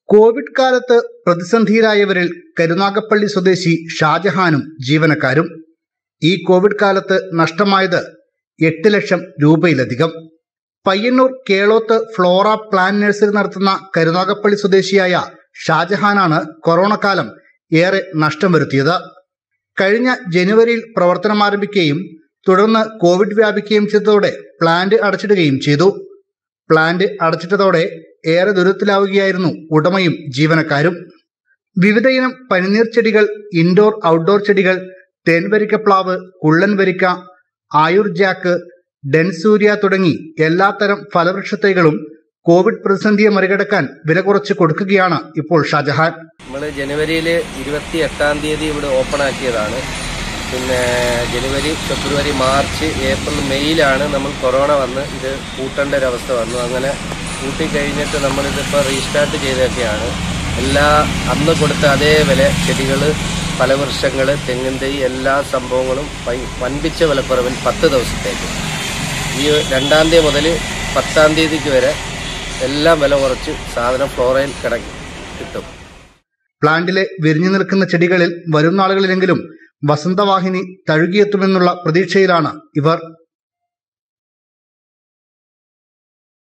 Covid കാലത്ത് പ്രതിസന്ധിയിലായവരിൽ കരുനാഗപ്പള്ളി സ്വദേശി ഷാജഹാനും ജീവനക്കാരും ഈ കോവിഡ് കാലത്ത് നഷ്ടമായത് എട്ട് ലക്ഷം രൂപയിലധികം Payyannur Keloth Flora plant nursery നടത്തുന്ന കരുനാഗപ്പള്ളി സ്വദേശിയായ ഷാജഹാനാണ് കൊറോണ കാലം ഏറെ നഷ്ടം വരുത്തിയത് കഴിഞ്ഞ ജനുവരിയിൽ പ്രവർത്തനം ആരംഭിക്കുകയും തുടർന്ന് കോവിഡ് വ്യാപിക്കുകയും ചെയ്തതോടെ പ്ലാന്റ് അടച്ചിടുകയും ചെയ്തു പ്ലാന്റ് അടച്ചിട്ടതോടെ ഏറെ ദുരിതത്തിലാവുകയായിരുന്നു ഉടമയും ജീവനക്കാരും വിവിധയിനം പനിനീർ ചെടികൾ ഇൻഡോർ ഔട്ട്ഡോർ ചെടികൾ തേൻവരിക്കപ്ലാവ് കുള്ളൻ വരിക്ക ആയുർ ജാക്ക് ഡെൻസൂര്യ തുടങ്ങി എല്ലാത്തരം ഫലവൃക്ഷത്തൈകളും കോവിഡ് പ്രതിസന്ധിയെ മറികടക്കാൻ വില കുറച്ച് കൊടുക്കുകയാണ് ഇപ്പോൾ ഷാജഹാൻ നമ്മൾ ജനുവരിയിൽ ഇരുപത്തി എട്ടാം തീയതി ഇവിടെ ഓപ്പൺ ആക്കിയതാണ് പിന്നെ ജനുവരി ഫെബ്രുവരി മാർച്ച് ഏപ്രിൽ മെയ്യിലാണ് നമ്മൾ കൊറോണ വന്ന് ഇത് പൂട്ടേണ്ട ഒരവസ്ഥ വന്നു അങ്ങനെ പൂട്ടിക്കഴിഞ്ഞിട്ട് നമ്മളിതിപ്പോൾ റീസ്റ്റാർട്ട് ചെയ്തൊക്കെയാണ് എല്ലാ അന്ന് കൊടുത്ത അതേ വില ചെടികൾ ഫലവൃക്ഷങ്ങൾ തെങ്ങിൻ തൈ എല്ലാ സംഭവങ്ങളും വൈ- വൻപിച്ച വിലക്കുറവിൽ പത്ത് ദിവസത്തേക്ക് ഈ രണ്ടാം തീയതി മുതൽ പത്താം തീയതിക്ക് വരെ എല്ലാം വില കുറച്ച് സാധനം ഫ്ലോറയിൽ കിട കിട്ടും പ്ലാന്റിലെ വിരിഞ്ഞു നിൽക്കുന്ന ചെടികളിൽ വരും നാളുകളിലെങ്കിലും വസന്തവാഹിനി തഴുകിയെത്തുമെന്നുള്ള പ്രതീക്ഷയിലാണ് ഇവർ